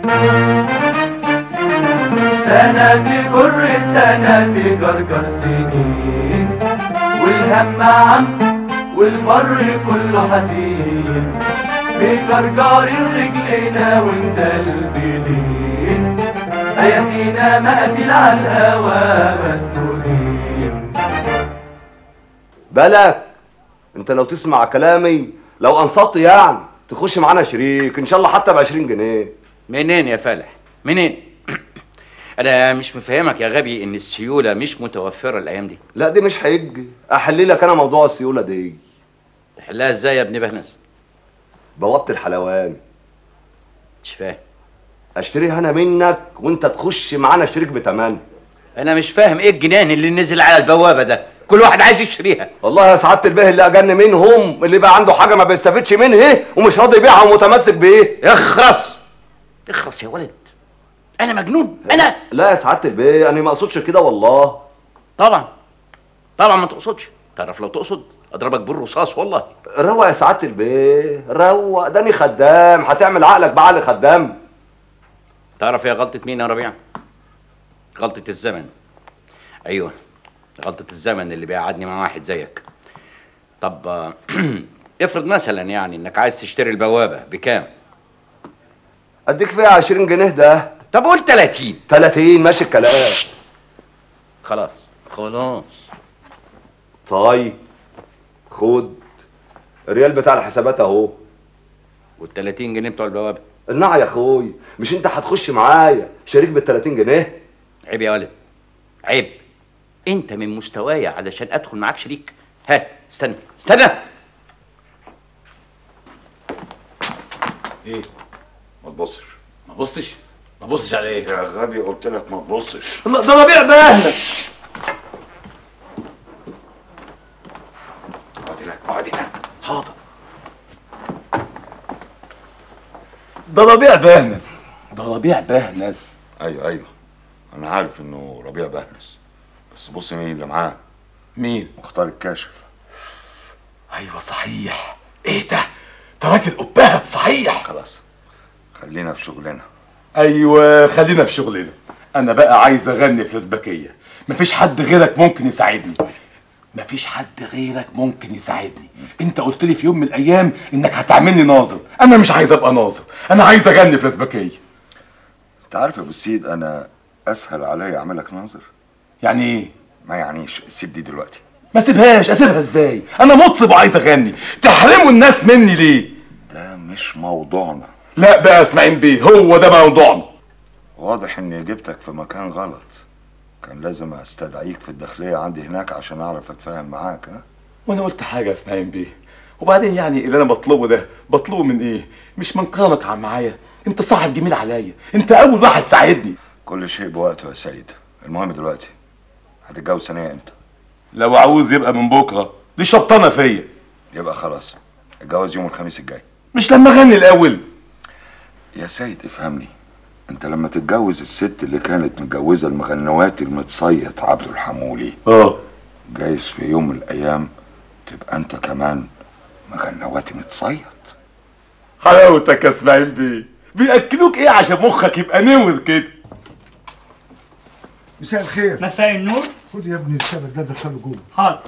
سنة تجر سنة تجرجر سنين والهم عم والبر كله حزين بجرجار رجلينا وانت البلين ايادينا مقاتل على الهوا مسنودين بالك انت لو تسمع كلامي لو انصت يعني تخش معانا شريك ان شاء الله حتى ب 20 جنيه منين يا فالح منين انا مش مفهمك يا غبي ان السيوله مش متوفره الايام دي لا دي مش حج احل لك انا موضوع السيوله دي تحلها ازاي يا ابن بهنس بوابه الحلوان مش فاهم اشتريها انا منك وانت تخش معانا شريك بتمن انا مش فاهم ايه الجنان اللي نزل على البوابه ده كل واحد عايز يشتريها والله يا سعاده البيه اللي اجن منهم اللي بقى عنده حاجه ما بيستفدش منها ومش راضي يبيعها ومتمسك بايه اخرس اخرس يا ولد انا مجنون انا لا يا سعاده البيه انا ما اقصدش كده والله طبعا طبعا ما تقصدش تعرف لو تقصد اضربك بالرصاص والله روق يا سعاده البيه روق داني خدام هتعمل عقلك بعقل خدام تعرف يا غلطه مين يا ربيع غلطه الزمن ايوه غلطه الزمن اللي بيقعدني مع واحد زيك طب آه، افرض مثلا يعني انك عايز تشتري البوابه بكام اديك فيها 20 جنيه ده طب قول 30 30 ماشي الكلام خلاص خلاص طيب خد الريال بتاع الحسابات اهو وال 30 جنيه بتوع البوابه النع يا اخوي مش انت هتخش معايا شريك بال 30 جنيه عيب يا ولد عيب انت من مستوايا علشان ادخل معاك شريك هات استنى استنى ايه ما تبصش ما بصش ما بصش على ايه يا غبي قلت لك ما تبصش ده ربيع بهنا اقعد هنا اقعد هنا حاضر ده ربيع بهنس ده ربيع بهنس ايوه ايوه انا عارف انه ربيع بهنس بس بص مين اللي معاه مين مختار الكاشف ايوه صحيح ايه ده ده راجل قباب صحيح خلاص خلينا في شغلنا ايوه خلينا في شغلنا انا بقى عايز اغني في الازبكيه مفيش حد غيرك ممكن يساعدني مفيش حد غيرك ممكن يساعدني انت قلت لي في يوم من الايام انك هتعملني ناظر انا مش عايز ابقى ناظر انا عايز اغني في الازبكيه انت عارف يا ابو السيد انا اسهل عليا اعملك ناظر يعني ايه ما يعنيش سيب دي دلوقتي ما سيبهاش اسيبها ازاي انا مطرب وعايز اغني تحرموا الناس مني ليه ده مش موضوعنا لا بقى اسماعيل بيه هو ده موضوعنا واضح اني جبتك في مكان غلط كان لازم استدعيك في الداخلية عندي هناك عشان اعرف اتفاهم معاك ها وانا قلت حاجه يا اسماعيل بيه وبعدين يعني اللي انا بطلبه ده بطلبه من ايه مش من كرمك عم معايا انت صاحب جميل عليا انت اول واحد ساعدني كل شيء بوقته يا سيد المهم دلوقتي هتتجوز ثانية امتى لو عاوز يبقى من بكره دي شبطانه فيا يبقى خلاص الجواز يوم الخميس الجاي مش لما اغني الاول يا سيد افهمني انت لما تتجوز الست اللي كانت متجوزة المغنوات المتصيط عبد الحمولي اه جايز في يوم من الايام تبقى انت كمان مغنواتي متصيط حلاوتك يا اسماعيل بيه بياكلوك ايه عشان مخك يبقى نور كده مساء الخير مساء النور خد يا ابني الشبك ده دخله جوه حاضر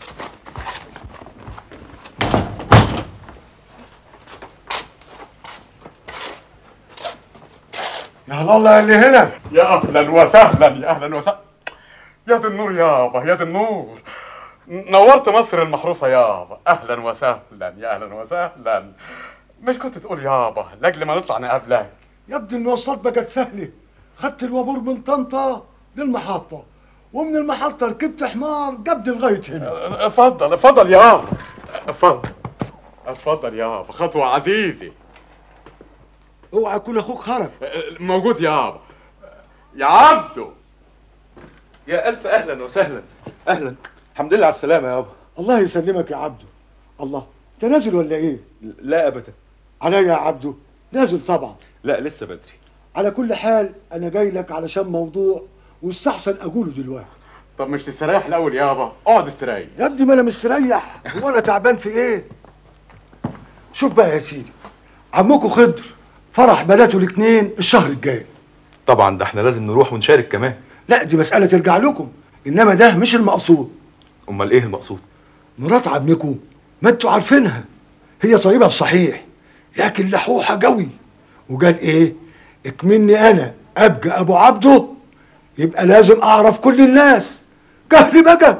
يا الله اللي هنا يا اهلا وسهلا يا اهلا وسهلا يا دي النور يابا يا دي النور نورت مصر المحروسه يابا اهلا وسهلا يا اهلا وسهلا مش كنت تقول يابا لاجل ما نطلع نقابلك يا ابني المواصلات بقت سهله خدت الوابور من طنطا للمحطه ومن المحطه ركبت حمار قبل لغايه هنا اتفضل اتفضل يابا اتفضل اتفضل يابا خطوه عزيزي اوعى يكون اخوك خرج موجود يابا يا عبدو يا ألف أهلا وسهلا أهلا الحمد لله على السلامة يابا الله يسلمك يا عبدو الله انت نازل ولا ايه لا أبدا عليا يا عبدو نازل طبعا لا لسه بدري على كل حال انا جاي لك علشان موضوع واستحسن اقوله دلوقتي طب مش تستريح الاول يابا اقعد استريح يا ابني ما انا مستريح هو انا تعبان في ايه شوف بقى يا سيدي عمكم خضر فرح بناته الاثنين الشهر الجاي طبعا ده احنا لازم نروح ونشارك كمان لا دي مسألة ترجع لكم إنما ده مش المقصود امال ايه المقصود مرات عمكم ما انتوا عارفينها هي طيبة بصحيح لكن لحوحة قوي وقال ايه اكمني انا ابقى ابو عبده يبقى لازم اعرف كل الناس جهلي بقى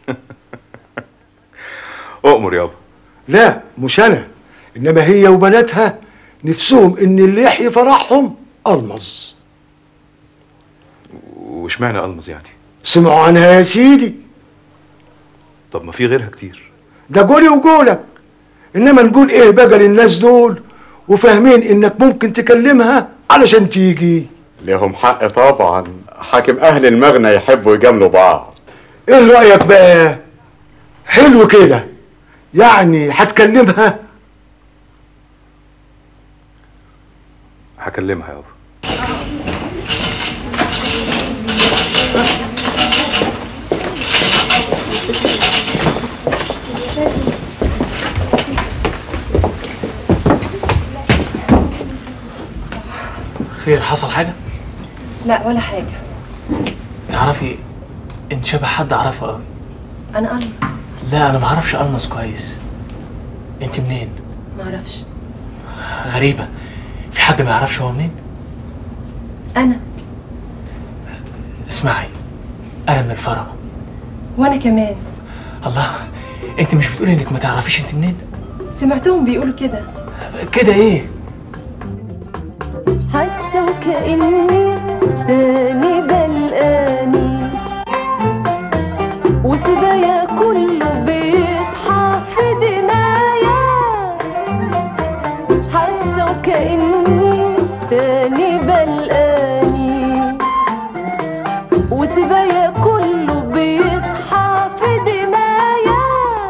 اؤمر يابا لا مش انا انما هي وبناتها نفسهم ان اللي يحيي فرحهم المظ واشمعنى المز يعني سمعوا عنها يا سيدي طب ما في غيرها كتير ده قولي وقولك انما نقول ايه بقى للناس دول وفاهمين انك ممكن تكلمها علشان تيجي لهم حق طبعا حاكم اهل المغنى يحبوا يجاملوا بعض ايه رأيك بقى حلو كده يعني هتكلمها هكلمها يابا خير حصل حاجة؟ لا ولا حاجة تعرفي انت شبه حد اعرفه قوي أنا ألمس لا انا معرفش المس كويس انت منين؟ معرفش غريبة في حد ما يعرفش هو منين؟ أنا اسمعي انا من الفرع وأنا كمان الله انت مش بتقولي انك ما تعرفيش انت منين؟ سمعتهم بيقولوا كده كده ايه؟ حاسه وكاني تاني بلقاني وسبايا كله بيصحى في دمايا حاسه وكاني تاني بلقاني وسبايا كله بيصحى في دمايا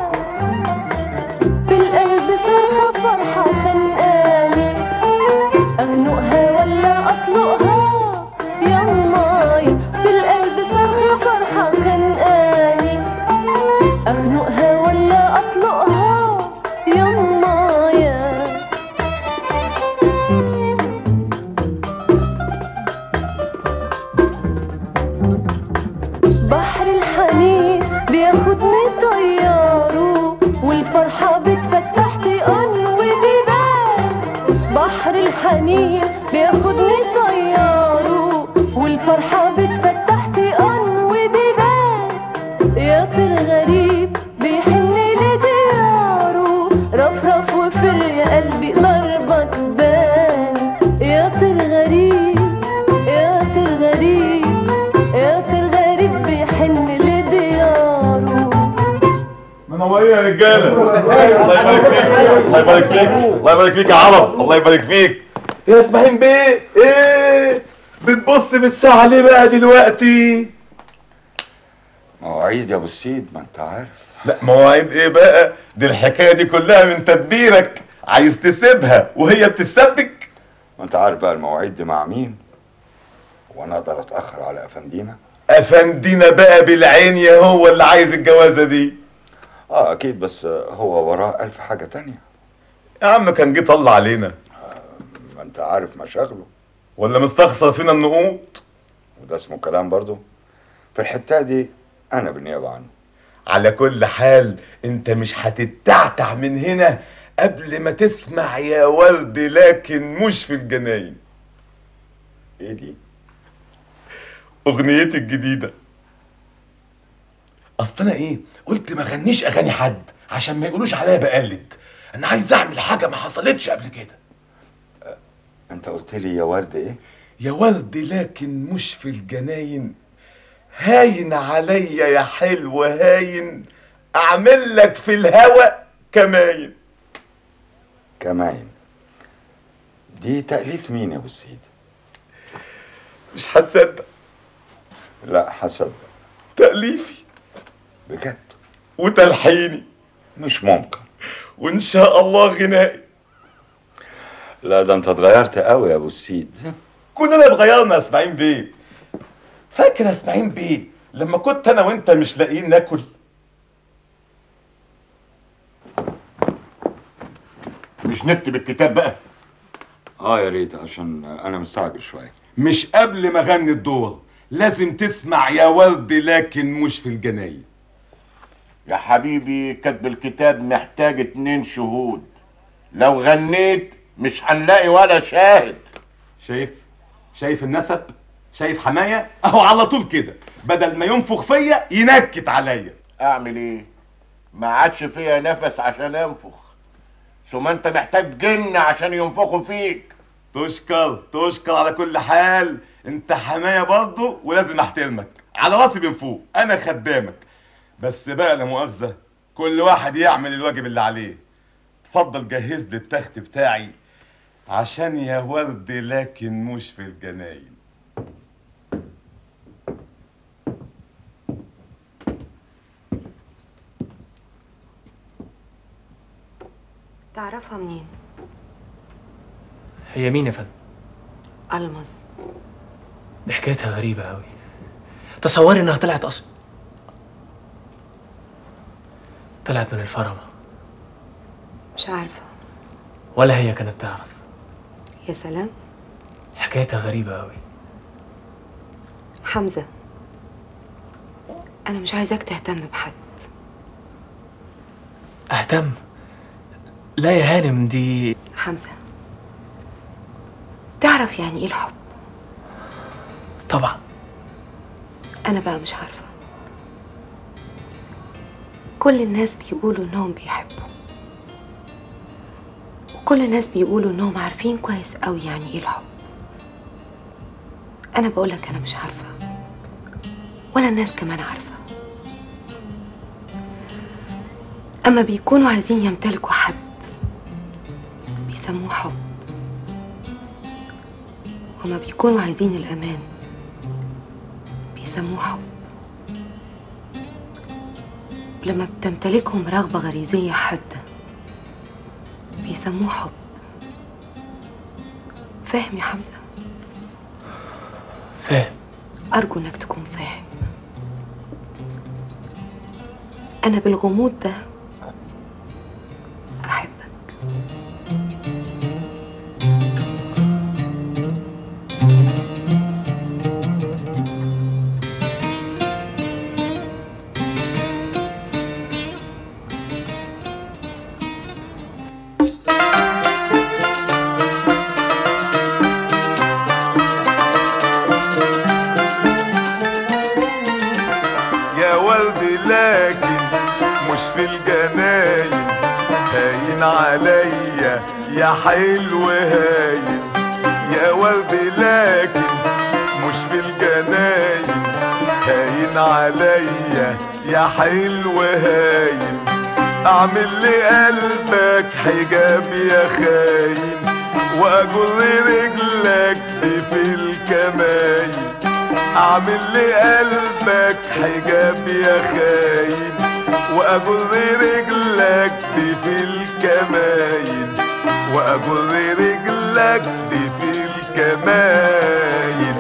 بالقلب صرخه فرحه خنقاني أخنقها ولا أطلقها يماي بالقلب صرخة فرحة خنقاني أخنقها ولا أطلقها يمايا بحر الحنين بياخدني طياره والفرحة بتفتح طيقان وبيبان بحر الحنين بياخدني طياره والفرحة بتفتح طيقان وبيبان يا طير غريب بيحن لدياره رفرف وفر يا قلبي ضربك بان يا طير غريب يا طير غريب يا طير غريب بيحن لدياره منورين يا رجاله الله يبارك فيك الله يبارك فيك الله يبارك فيك يا عرب الله يبارك فيك يا اسماعيل بيه ايه بتبص بالساعه ليه بقى دلوقتي مواعيد يا ابو السيد ما انت عارف لا مواعيد ايه بقى دي الحكايه دي كلها من تدبيرك عايز تسيبها وهي بتسبك ما انت عارف بقى المواعيد دي مع مين وانا اقدر اتاخر على افندينا افندينا بقى بالعين يا هو اللي عايز الجوازه دي اه اكيد بس هو وراه الف حاجه تانية يا عم كان جه طلع علينا ما انت عارف مشاغله ولا مستخسر فينا النقود وده اسمه كلام برضو في الحته دي انا بالنيابه عنه على كل حال انت مش هتتعتع من هنا قبل ما تسمع يا ورد لكن مش في الجناين ايه دي اغنيتي الجديده اصل انا ايه قلت ما غنيش اغاني حد عشان ما يقولوش عليا بقلد انا عايز اعمل حاجه ما حصلتش قبل كده انت قلت لي يا ورد ايه يا ورد لكن مش في الجناين هاين عليا يا حلو هاين اعمل لك في الهوى كماين كمان دي تأليف مين يا ابو السيد مش هتصدق لا حسب تأليفي بجد وتلحيني مش ممكن وان شاء الله غنائي لا ده انت اتغيرت قوي يا ابو السيد كلنا اتغيرنا يا اسماعيل بيه فاكر يا اسماعيل بيه لما كنت انا وانت مش لاقيين ناكل مش نكتب الكتاب بقى اه يا ريت عشان انا مستعجل شويه مش قبل ما اغني الدور لازم تسمع يا ورد لكن مش في الجناين يا حبيبي كتب الكتاب محتاج اتنين شهود لو غنيت مش هنلاقي ولا شاهد شايف شايف النسب شايف حماية اهو على طول كده بدل ما ينفخ فيا ينكت عليا اعمل ايه ما عادش فيها نفس عشان انفخ ثم انت محتاج جن عشان ينفخوا فيك تشكر تشكر على كل حال انت حماية برضه ولازم احترمك على راسي من فوق انا خدامك بس بقى لا مؤاخذة كل واحد يعمل الواجب اللي عليه اتفضل جهز لي التخت بتاعي عشان يا ورد لكن مش في الجناين تعرفها منين؟ هي مين يا فندم؟ ألمظ دي حكايتها غريبة أوي تصوري إنها طلعت أصلا طلعت من الفرمة مش عارفة ولا هي كانت تعرف يا سلام حكايتها غريبة أوي حمزة أنا مش عايزاك تهتم بحد أهتم لا يا هانم دي حمزة تعرف يعني إيه الحب طبعا أنا بقى مش عارفة كل الناس بيقولوا إنهم بيحبوا وكل الناس بيقولوا إنهم عارفين كويس أوي يعني إيه الحب أنا بقولك أنا مش عارفة ولا الناس كمان عارفة أما بيكونوا عايزين يمتلكوا حد بيسموه حب وما بيكونوا عايزين الأمان بيسموه حب ولما بتمتلكهم رغبة غريزية حادة بيسموه حب فاهم يا حمزة؟ فاهم أرجو إنك تكون فاهم أنا بالغموض ده أحبك يا ورد لكن مش في الجناين هاين عليا يا حلو هاين يا ورد لكن مش في الجناين هاين عليا يا حلو هاين اعمل لقلبك حجاب يا خاين واجر رجلك دي في الكماين اعمل لقلبك حجاب يا خاين واجر رجلك دي في الكماين واجر رجلك دي في الكماين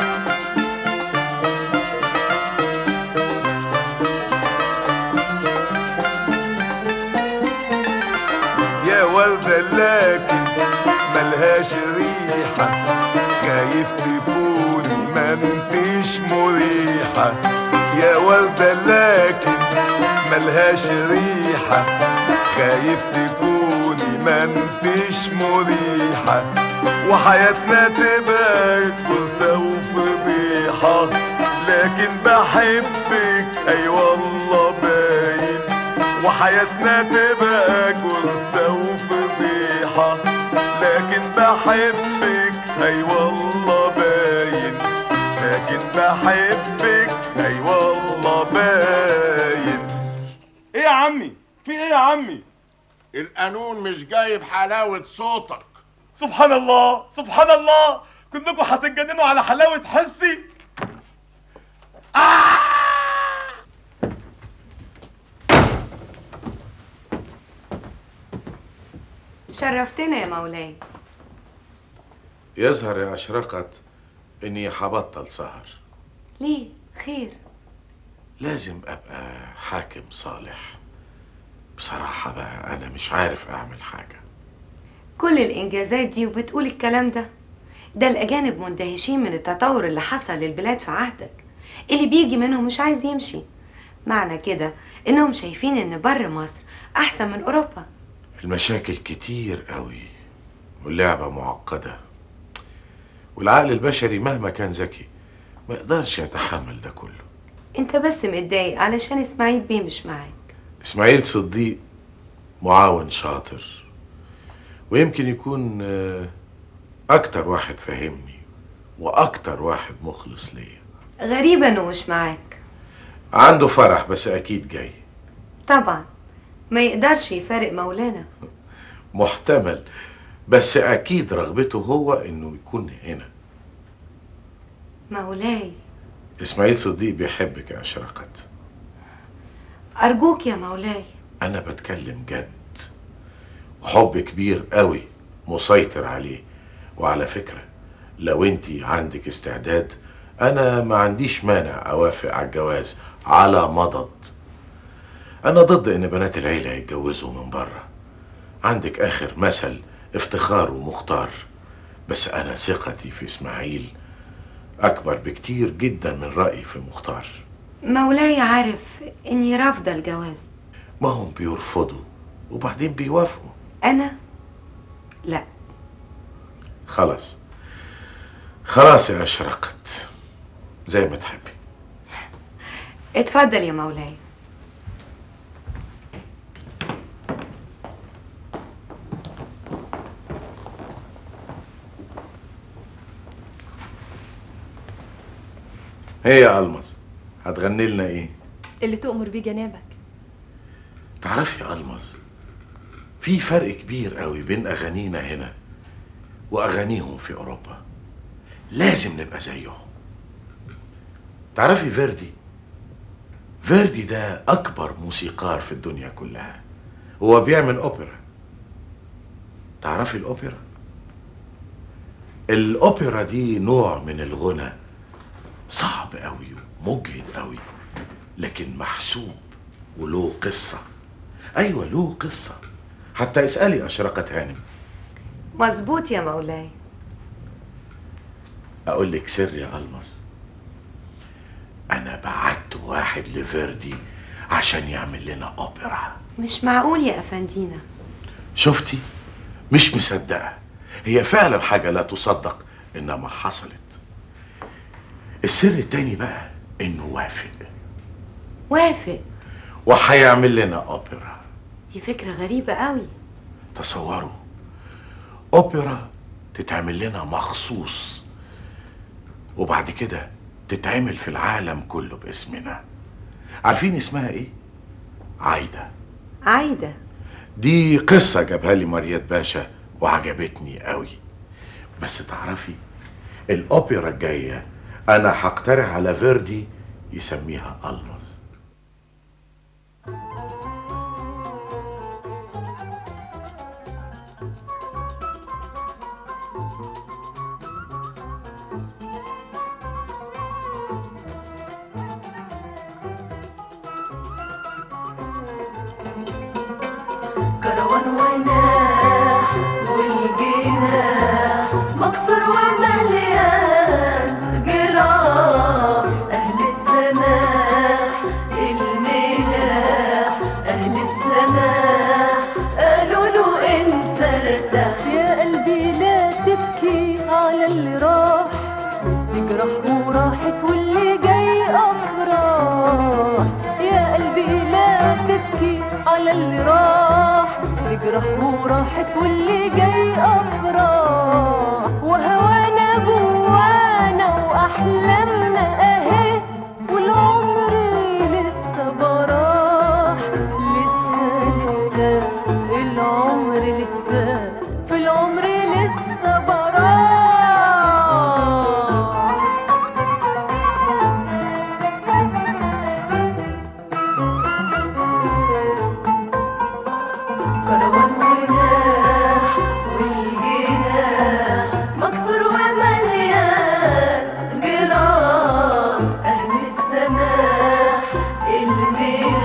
يا وردة لكن ملهاش ريحة خايف تكوني ما انتش مريحة يا وردة لكن ملهاش ريحة خايف تكوني ما انتش مريحة وحياتنا تبقى كوسة وفضيحة لكن بحبك اي والله باين وحياتنا تبقى كوسة وفضيحة لكن بحبك اي والله باين لكن بحبك اي والله باين ايه يا عمي في ايه يا عمي القانون مش جايب حلاوة صوتك سبحان الله سبحان الله كلكم هتتجننوا على حلاوة حسي شرفتنا يا مولاي يظهر يا أشرقت إني هبطل سهر ليه خير لازم أبقى حاكم صالح بصراحة بقى أنا مش عارف أعمل حاجة كل الإنجازات دي وبتقول الكلام ده ده الأجانب مندهشين من التطور اللي حصل للبلاد في عهدك اللي بيجي منهم مش عايز يمشي معنى كده إنهم شايفين إن بر مصر أحسن من أوروبا المشاكل كتير قوي واللعبة معقدة والعقل البشري مهما كان ذكي ما يقدرش يتحمل ده كله أنت بس متضايق علشان إسماعيل بيه مش معاك اسماعيل صديق معاون شاطر ويمكن يكون آه، اكتر واحد فاهمني واكتر واحد مخلص ليا غريبة إنه مش معاك عنده فرح بس اكيد جاي طبعا ما يقدرش يفارق مولانا محتمل بس اكيد رغبته هو انه يكون هنا مولاي اسماعيل صديق بيحبك يا اشرقت أرجوك يا مولاي انا بتكلم جد وحب كبير قوي مسيطر عليه وعلى فكرة لو انتي عندك استعداد انا ما عنديش مانع اوافق على الجواز على مضض انا ضد ان بنات العيلة يتجوزوا من بره عندك اخر مثل افتخار ومختار بس انا ثقتي في اسماعيل اكبر بكتير جدا من رأيي في مختار مولاي عارف إني رافضة الجواز ما هم بيرفضوا وبعدين بيوافقوا أنا لا خلاص خلاص يا أشرقت زي ما تحبي اتفضل يا مولاي ايه يا ألمز هتغني لنا ايه اللي تؤمر بيه جنابك تعرفي يا ألمز في فرق كبير قوي بين أغانينا هنا وأغانيهم في أوروبا لازم نبقى زيهم تعرفي فيردي فيردي ده أكبر موسيقار في الدنيا كلها هو بيعمل أوبرا تعرفي الأوبرا الأوبرا دي نوع من الغنى صعب قوي ومجهد قوي لكن محسوب وله قصة أيوة له قصة حتى اسألي أشرقت هانم مظبوط يا مولاي أقول لك سر يا ألمس أنا بعت واحد لفيردي عشان يعمل لنا أوبرا مش معقول يا أفندينا شفتي مش مصدقة هي فعلا حاجة لا تصدق إنما حصلت السر التاني بقى إنه وافق وافق وهيعمل لنا أوبرا دي فكرة غريبة قوي تصوروا أوبرا تتعمل لنا مخصوص وبعد كده تتعمل في العالم كله باسمنا عارفين اسمها ايه؟ عايدة عايدة دي قصة جابها لي مريت باشا وعجبتني قوي بس تعرفي الأوبرا الجاية أنا هقترح على فيردي يسميها ألمز كروان وناح والجناح مكسور ومليان جراح أهل السماح الملاح أهل السماح قالوا له انسى ارتاح يا قلبي لا تبكي على اللي راح تجرح وراحت واللي جاي أفراح يا قلبي لا تبكي على اللي راح تجرح وراحت واللي جاي أفراح وهوانا جوانا وأحلامنا أهي والعمر لسه براح لسه لسه العمر لسه في العمر لسه براح كروان وناح والجناح مكسور ومليان جراح أهل السماح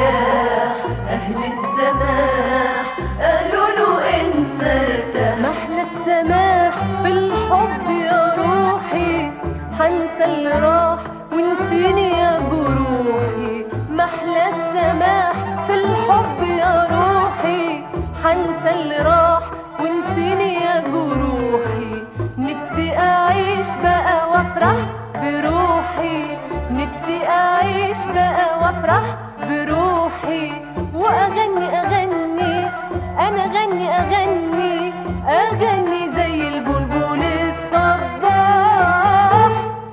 الملاح أهل السماح قالوا له انسى ارتاح بالحب يا روحي حنسى اللي راح ونسيني يا جروحي محلى السماح في الحب يا روحي حنسى اللي راح ونسيني يا جروحي نفسي أعيش بقى وأفرح بروحي نفسي أعيش بقى وأفرح بروحي وأغني أغني أنا أغني أغني أغني زي البلبل الصباح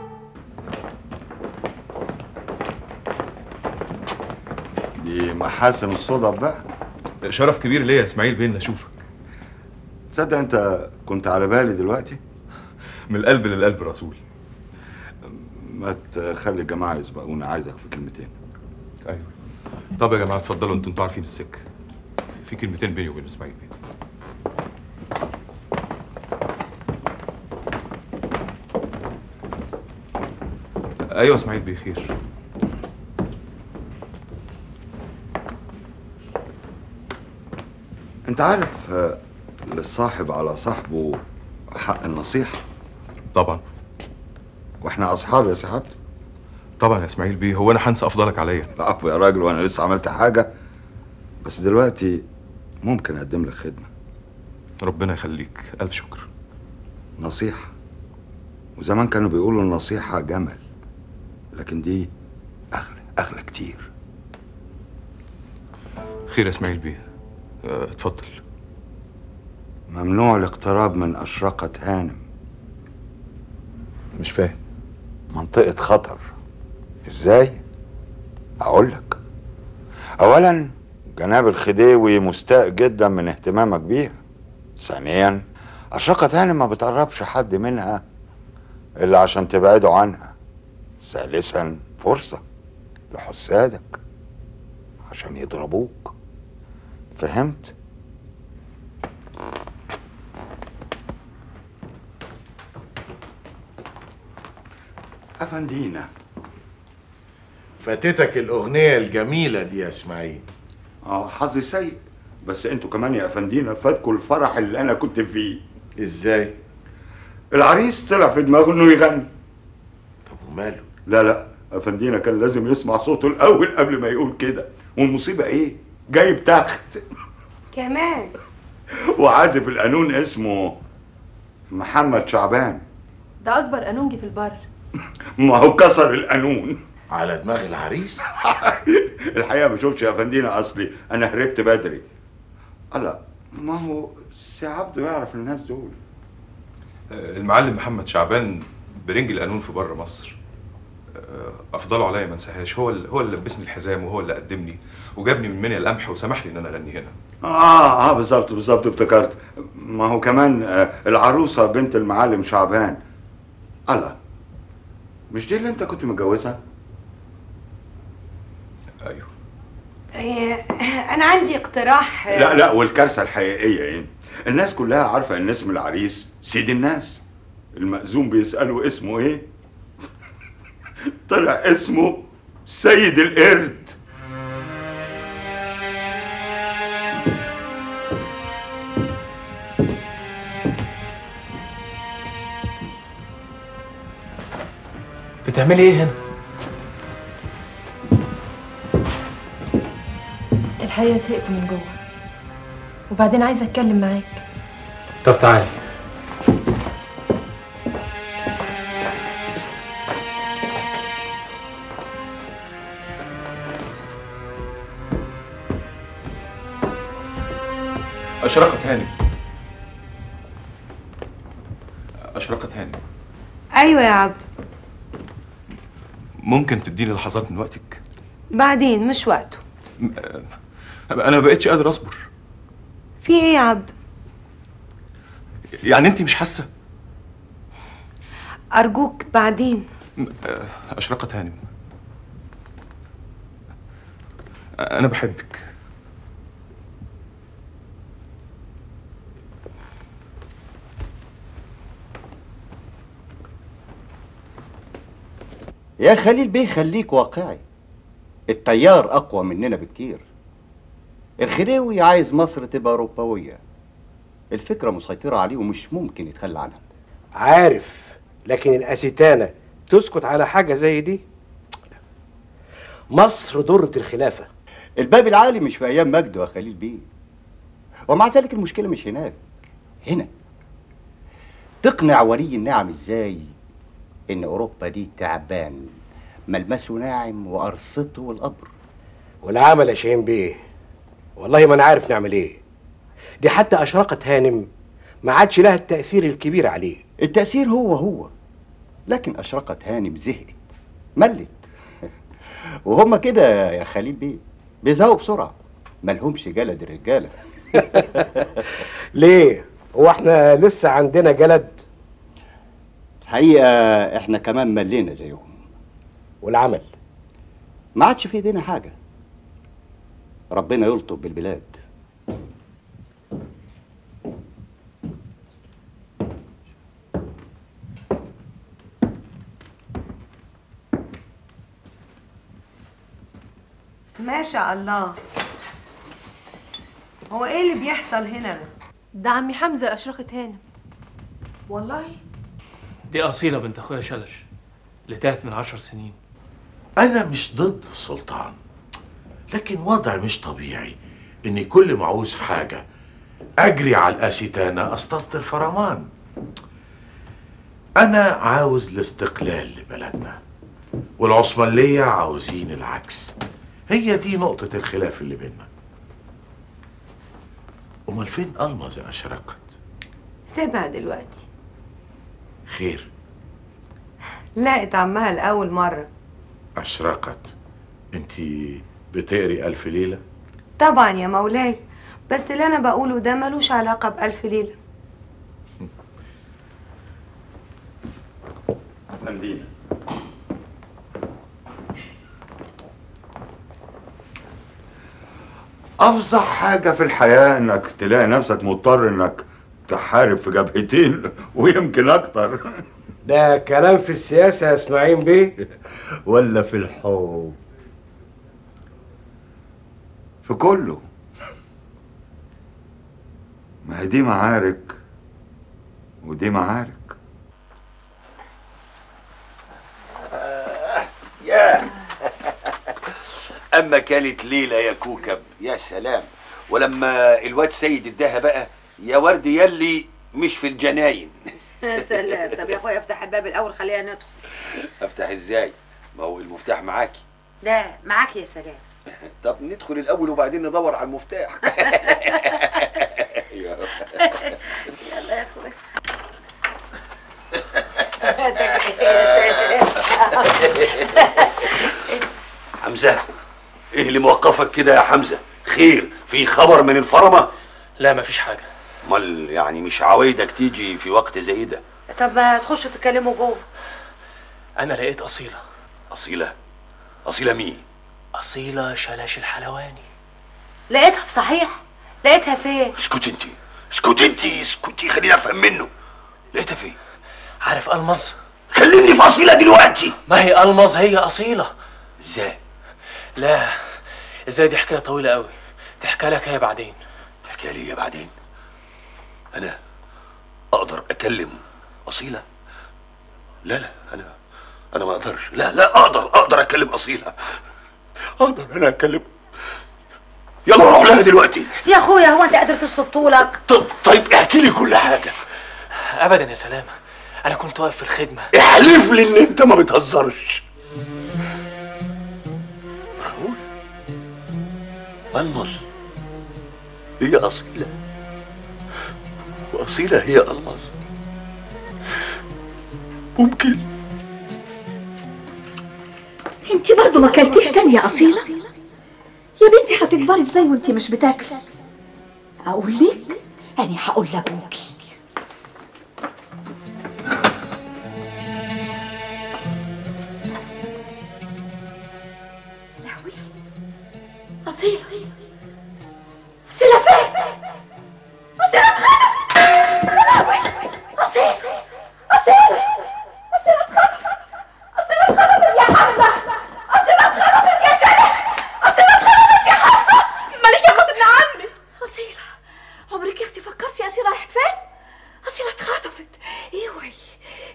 دي محاسن الصدف بقى شرف كبير ليا يا اسماعيل بيه اني اشوفك تصدق انت كنت على بالي دلوقتي من القلب للقلب رسول ما تخلي الجماعه يسبقونا عايزك في كلمتين ايوه طب يا جماعه اتفضلوا انتوا انتوا عارفين السكه في كلمتين بيني وبين اسماعيل بيه ايوه اسماعيل بيه خير انت عارف آه، للصاحب على صاحبه حق النصيحه طبعا واحنا اصحاب يا سعادة طبعا يا اسماعيل بيه هو انا هنسى افضلك عليا العفو يا راجل وانا لسه عملت حاجه بس دلوقتي ممكن اقدم لك خدمه ربنا يخليك الف شكر نصيحه وزمان كانوا بيقولوا النصيحه جمل لكن دي اغلى اغلى كتير خير يا اسماعيل بيه اه، اتفضل ممنوع الاقتراب من أشرقة هانم مش فاهم منطقة خطر ازاي؟ أقول لك أولا جناب الخديوي مستاء جدا من اهتمامك بيها ثانيا أشرقة هانم ما بتقربش حد منها إلا عشان تبعده عنها ثالثا فرصة لحسادك عشان يضربوك فهمت؟ أفندينا فاتتك الأغنية الجميلة دي يا إسماعيل اه حظي سيء بس انتوا كمان يا افندينا فاتكوا الفرح اللي انا كنت فيه ازاي العريس طلع في دماغه انه يغني طب وماله لا لا افندينا كان لازم يسمع صوته الاول قبل ما يقول كده والمصيبه ايه جايب تخت كمان وعازف القانون اسمه محمد شعبان ده اكبر قانونجي في البر ما هو كسر القانون على دماغ العريس الحقيقه ما شفتش يا افندينا اصلي انا هربت بدري الله ما هو سي عبده يعرف الناس دول اه، المعلم محمد شعبان برنج القانون في بره مصر اه، افضله عليا ما انساهاش هو اللي هو اللي لبسني الحزام وهو اللي قدمني وجابني من منيا القمح وسمح لي ان انا اغني هنا اه اه بالظبط بالظبط افتكرت ما هو كمان آه العروسه بنت المعلم شعبان الله مش دي اللي انت كنت متجوزها ايوه إيه، انا عندي اقتراح لا لا والكارثه الحقيقيه ايه الناس كلها عارفه ان اسم العريس سيد الناس المأذون بيسألوا اسمه ايه طلع اسمه سيد القرد بتعملي ايه هنا؟ الحقيقه زهقت من جوه وبعدين عايزه اتكلم معاك طب تعالي اشرقت هانم اشرقت هانم ايوه يا عبدو ممكن تديني لحظات من وقتك بعدين مش وقته م- آه، انا ما بقتش قادر اصبر في ايه يا عبدو يعني انت مش حاسه ارجوك بعدين م- آه، اشرقت هانم انا بحبك يا خليل بيه خليك واقعي التيار اقوى مننا بكتير الخديوي عايز مصر تبقى اوروبويه الفكرة مسيطرة عليه ومش ممكن يتخلى عنها عارف لكن الأسيتانة تسكت على حاجة زي دي مصر ضرة الخلافة الباب العالي مش في أيام مجده يا خليل بيه ومع ذلك المشكلة مش هناك هنا تقنع ولي النعم ازاي ان اوروبا دي تعبان ملمسه ناعم وقرصته القبر والعمل يا شاهين بيه والله ما انا عارف نعمل ايه دي حتى اشرقت هانم ما عادش لها التأثير الكبير عليه التأثير هو هو لكن أشرقت هانم زهقت ملت وهم كده يا خليل بيه بيزهقوا بسرعة ملهمش جلد الرجالة ليه هو احنا لسه عندنا جلد الحقيقة احنا كمان ملينا زيهم والعمل ما عادش في ايدينا حاجة ربنا يلطف بالبلاد ما شاء الله هو ايه اللي بيحصل هنا ده ده عمي حمزة أشرقت هانم والله دي أصيلة بنت أخويا شلش اللي تاهت من عشر سنين أنا مش ضد السلطان لكن وضع مش طبيعي إني كل ما أعوز حاجة أجري على الأسيتانة أستصدر فرمان أنا عاوز الاستقلال لبلدنا والعثمانية عاوزين العكس هي دي نقطة الخلاف اللي بيننا أمال فين ألمظ أشرقت سيبها دلوقتي خير لقت عمها لأول مرة أشرقت أنت بتقري ألف ليلة طبعا يا مولاي بس اللي أنا بقوله ده ملوش علاقة بألف ليلة منديل افظع حاجه في الحياه انك تلاقي نفسك مضطر انك تحارب في جبهتين ويمكن اكتر ده كلام في السياسة يا اسماعيل بيه ولا في الحب في كله ما هي دي معارك ودي معارك يا اما كانت ليله يا كوكب يا سلام ولما الواد سيد اداها بقى يا ورد يلي مش في الجناين يا سلام طب يا اخويا افتح الباب الاول خلينا ندخل افتح ازاي ما هو المفتاح معاكي ده معاك يا سلام طب ندخل الاول وبعدين ندور على المفتاح يلا يا اخويا يا حمزه ايه اللي موقفك كده يا حمزه خير في خبر من الفرمه لا مفيش حاجة امال يعني مش عوايدك تيجي في وقت زي ده طب ما تخشوا تتكلموا جوه أنا لقيت أصيلة اصيله اصيله مين أصيلة شلاش الحلواني لقيتها بصحيح لقيتها فين اسكت انت اسكت انت اسكتي خليني افهم منه لقيتها فين عارف ألمظ كلمني في اصيله دلوقتي ما هي ألمظ هي أصيلة ازاي لا ازاي دي حكاية طويلة قوي تحكي لك هي بعدين احكي لي يا بعدين انا اقدر اكلم اصيله لا لا انا انا ما اقدرش لا لا اقدر اقدر اكلم اصيله اقدر انا اكلم يلا روح لها دلوقتي يا اخويا هو انت قادر تصب طولك طب طيب احكي لي كل حاجه أبدا يا سلامة أنا كنت واقف في الخدمة احلف لي ان انت ما بتهزرش معقول المص هي اصيله واصيله هي المص ممكن انت برضه ما اكلتيش تاني يا اصيله يا بنتي هتكبري ازاي وانت مش بتاكلي اقول لك انا هقول لابوكي لهوي اصيله اصيله فين اصيله اتخطفت يا لهوي اصيله اصيله اصيله اتخطفت اصيله اتخطفت يا حمزه اصيله اتخطفت يا شلش اصيله اتخطفت يا حفصه مالك يا ابن عمي اصيله عمرك يا اختي فكرتي يا اصيله رايحه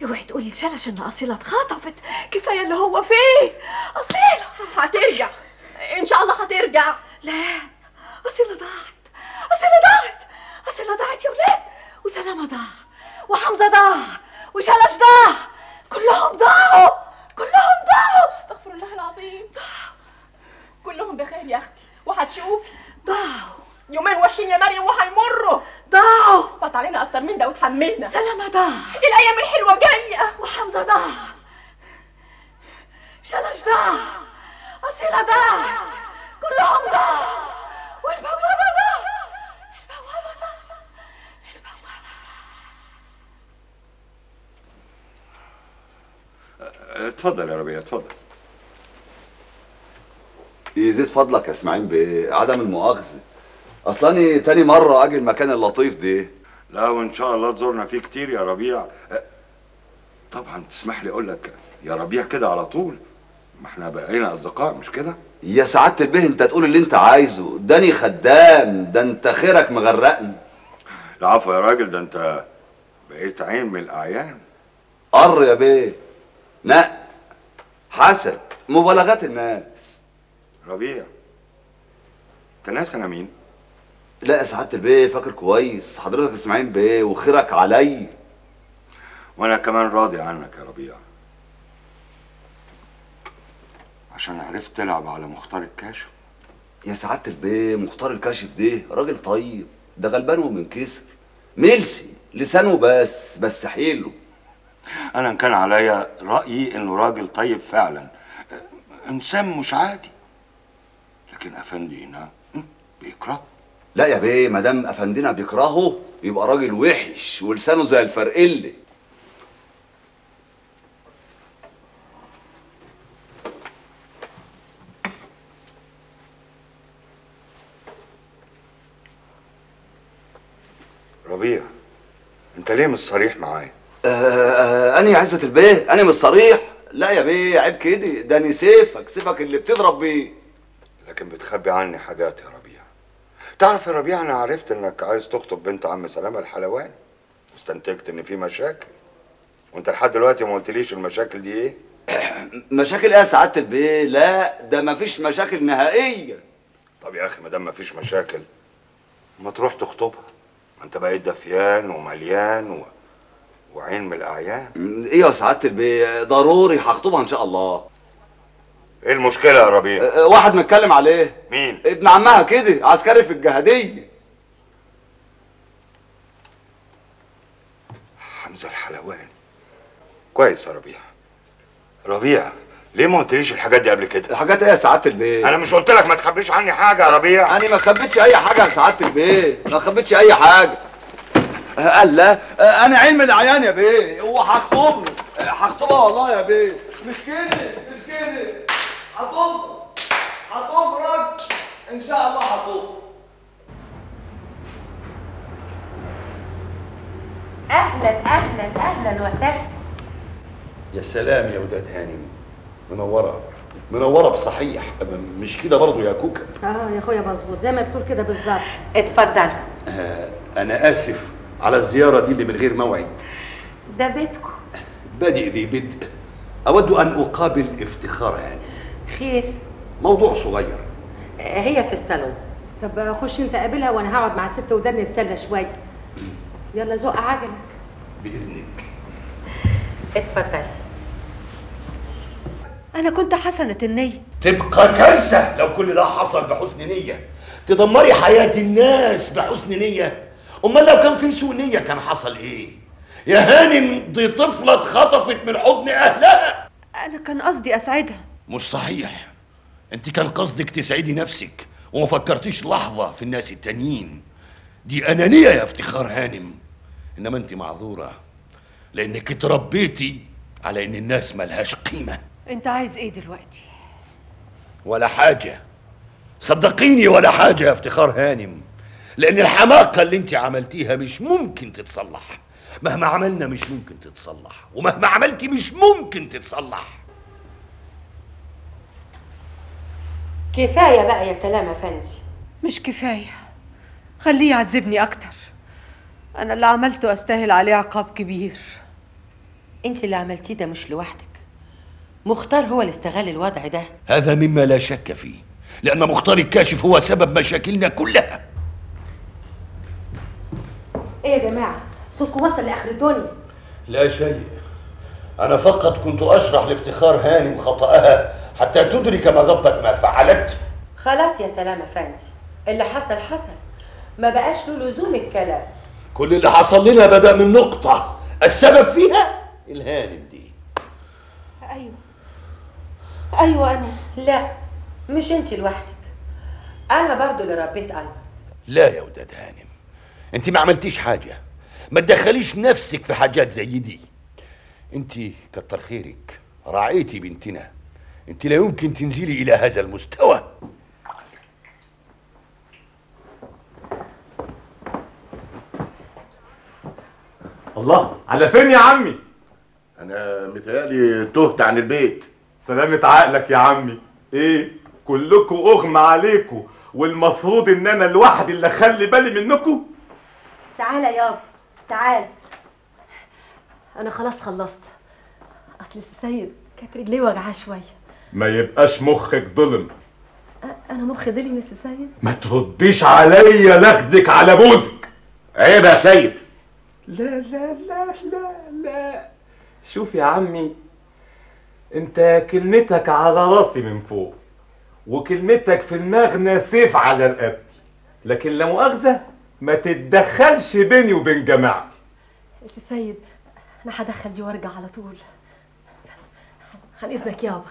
اوعي تقولي لشلش ان اصيله اتخطفت كفايه اللي هو فيه اصيله هترجع ان شاء الله هترجع لا اصيله ضاعت اصيله ضاعت اصيله ضاعت يا ولاد وسلامه ضاع وحمزه ضاع وشلش ضاع كلهم ضاعوا كلهم ضاعوا استغفر الله العظيم كلهم بخير يا اختي وهتشوفي ضاعوا يومين وحشين يا مريم وهيمروا ضاعوا فات علينا اكتر من ده وتحملنا سلامه ضاع الايام الحلوه جايه وحمزه ضاع شلش ضاع اصيله ضاع كلهم ضاع والبوابه ضاع البوابه ضاع اتفضل يا ربيع اتفضل يزيد فضلك يا اسماعيل بعدم المؤاخذه اصلاني تاني مره اجي المكان اللطيف ده لا وان شاء الله تزورنا فيه كتير يا ربيع أه، طبعا تسمح لي اقول لك يا ربيع كده على طول ما احنا بقينا اصدقاء مش كده يا سعاده البيه انت تقول اللي انت عايزه داني خدام ده انت خيرك مغرقني العفو يا راجل ده انت بقيت عين من الاعيان قر يا بيه نق حسد مبالغات الناس ربيع انت ناس انا مين لا يا سعاده البيه فاكر كويس حضرتك اسماعيل بيه وخيرك عليا وانا كمان راضي عنك يا ربيع عشان عرفت تلعب على مختار الكاشف يا سعاده البيه مختار الكاشف ده راجل طيب ده غلبان ومنكسر ملسي لسانه بس بس حيله انا ان كان عليا رايي انه راجل طيب فعلا أه، انسان مش عادي لكن افندي هنا م، بيكره لا يا بيه ما دام افندنا بيكرهه يبقى راجل وحش ولسانه زي الفرقله ربيع انت ليه مش صريح معايا آه آه انا يا عزه البيه انا مش صريح لا يا بيه عيب كده ده انا سيفك سيفك اللي بتضرب بيه لكن بتخبي عني حاجات يا ربيع تعرف يا ربيع انا عرفت انك عايز تخطب بنت عم سلامه الحلواني واستنتجت ان في مشاكل وانت لحد دلوقتي ما قلتليش المشاكل دي ايه مشاكل ايه يا سعاده البيه لا ده مفيش مشاكل نهائيه طب يا اخي ما دام مفيش مشاكل ما تروح تخطبها ما انت بقيت دفيان ومليان و... وعين من الاعيان ايه يا سعاده البيه ضروري هخطبها ان شاء الله ايه المشكله يا ربيع آه، واحد متكلم عليه مين ابن عمها كده عسكري في الجهاديه حمزه الحلواني كويس يا ربيع ربيع ليه ما قلتليش الحاجات دي قبل كده الحاجات ايه يا سعاده البيه انا مش قلت لك ما تخبيش عني حاجه يا ربيع انا ما خبيتش اي حاجه يا سعاده البيه ما خبيتش اي حاجه آه، قال لا آه، انا عين من العيان يا بيه وهخطبه آه، هخطبها والله يا بيه مش كده مش كده هطب هتفرج ان شاء الله هطب اهلا اهلا اهلا وسهلا يا سلام يا وداد هانم منوره منوره بصحيح أما مش كده برضو يا كوكا اه يا اخويا مظبوط زي ما بتقول كده بالظبط اتفضل آه انا اسف على الزياره دي اللي من غير موعد ده بيتكم بادئ ذي بدء اود ان اقابل افتخار يعني خير موضوع صغير آه، هي في الصالون طب خش انت قابلها وانا هقعد مع الست وداد نتسلى شويه يلا زق عجله باذنك اتفضل انا كنت حسنة النية تبقى كارثه لو كل ده حصل بحسن نيه تدمري حياه الناس بحسن نيه امال لو كان في سوء نيه كان حصل ايه يا هانم دي طفله اتخطفت من حضن اهلها انا كان قصدي اسعدها مش صحيح انت كان قصدك تسعدي نفسك وما فكرتيش لحظه في الناس التانيين دي انانيه يا افتخار هانم انما انت معذوره لانك اتربيتي على ان الناس ملهاش قيمه انت عايز ايه دلوقتي ولا حاجة صدقيني ولا حاجة يا افتخار هانم لأن الحماقة اللي انت عملتيها مش ممكن تتصلح مهما عملنا مش ممكن تتصلح ومهما عملتي مش ممكن تتصلح كفاية بقى يا سلام افندي مش كفاية خليه يعذبني أكتر أنا اللي عملته أستاهل عليه عقاب كبير انت اللي عملتيه ده مش لوحدك مختار هو اللي استغل الوضع ده هذا مما لا شك فيه لأن مختار الكاشف هو سبب مشاكلنا كلها ايه يا جماعه صوتكم وصل لاخر الدنيا لا شيء أنا فقط كنت أشرح لافتخار هانم خطأها حتى تدرك مغبة ما فعلت خلاص يا سلام افندي اللي حصل حصل ما بقاش له لزوم الكلام كل اللي حصل لنا بدأ من نقطة السبب فيها الهانم دي ايوه ايوه انا لا مش انت لوحدك انا برضو اللي ربيت المس لا يا وداد هانم انت ما عملتيش حاجة ما تدخليش نفسك في حاجات زي دي انت كتر خيرك راعيتي بنتنا انت لا يمكن تنزلي الى هذا المستوى الله على فين يا عمي انا متهيألي تهت عن البيت سلامة عقلك يا عمي ايه كلكم اغمى عليكم والمفروض ان انا لوحدي اللي اخلي بالي منكم تعالى يابا تعال انا خلاص خلصت اصل السيد كانت رجليه وجعاه شويه ما يبقاش مخك ظلم أ- انا مخي ضلي مس السيد ما ترديش عليا لاخدك على بوزك عيب يا سيد لا لا لا لا لا شوف يا عمي انت كلمتك على راسي من فوق وكلمتك في المغنى سيف على رقبتي لكن لا مؤاخذة ما تتدخلش بيني وبين جماعتي مس السيد انا هدخل دي وارجع على طول عن اذنك يابا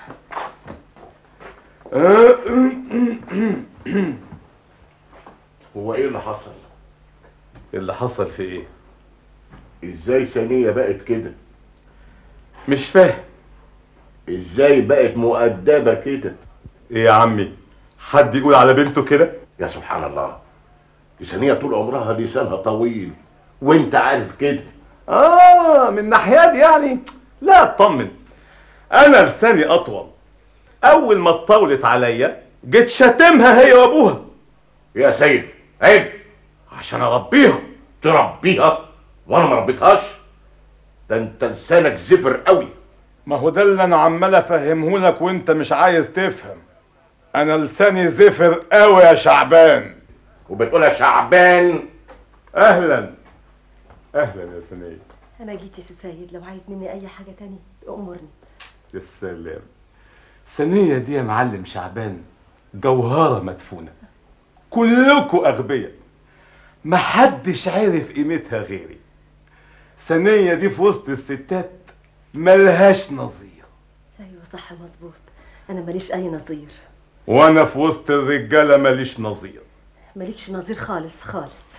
هو ايه اللي حصل اللي حصل في ايه ازاي ثانية بقت كده مش فاهم ازاي بقت مؤدبة كده ايه يا عمي حد يقول على بنته كده يا سبحان الله دي ثانية طول عمرها لسانها طويل وانت عارف كده اه من ناحية دي يعني لا اطمن انا لساني اطول اول ما اتطولت عليا جيت شاتمها هي وابوها يا سيد عيب عشان اربيها تربيها وانا ما ربيتهاش ده انت لسانك زفر قوي ما هو ده اللي انا عمال افهمه لك وانت مش عايز تفهم انا لساني زفر قوي يا شعبان وبتقولها شعبان اهلا اهلا يا سنية انا جيت يا سي سيد لو عايز مني اي حاجه تاني امرني يا سلام سنية دي يا معلم شعبان جوهرة مدفونة كلكم أغبياء محدش عارف قيمتها غيري سنية دي في وسط الستات ملهاش نظير ايوه صح مظبوط انا ماليش اي نظير وأنا في وسط الرجالة ماليش نظير مالكش نظير خالص خالص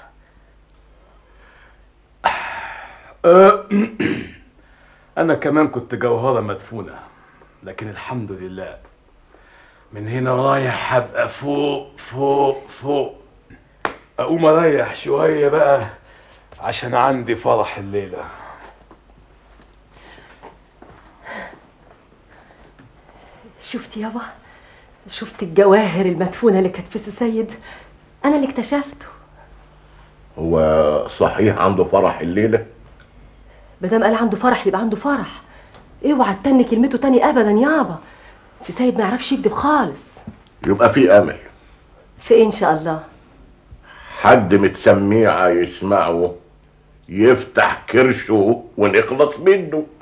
أه، أنا كمان كنت جوهرة مدفونة لكن الحمد لله من هنا رايح هبقى فوق فوق فوق أقوم أريح شوية بقى عشان عندي فرح الليلة شفت يابا شفت الجواهر المدفونه اللي كانت في سي سيد انا اللي اكتشفته هو صحيح عنده فرح الليلة مادام قال عنده فرح يبقى عنده فرح اوعى تتني كلمته تاني ابدا يابا سي سيد ما يعرفش يكذب خالص يبقى في امل في إيه ان شاء الله حد متسميع يسمعه يفتح كرشه ونخلص منه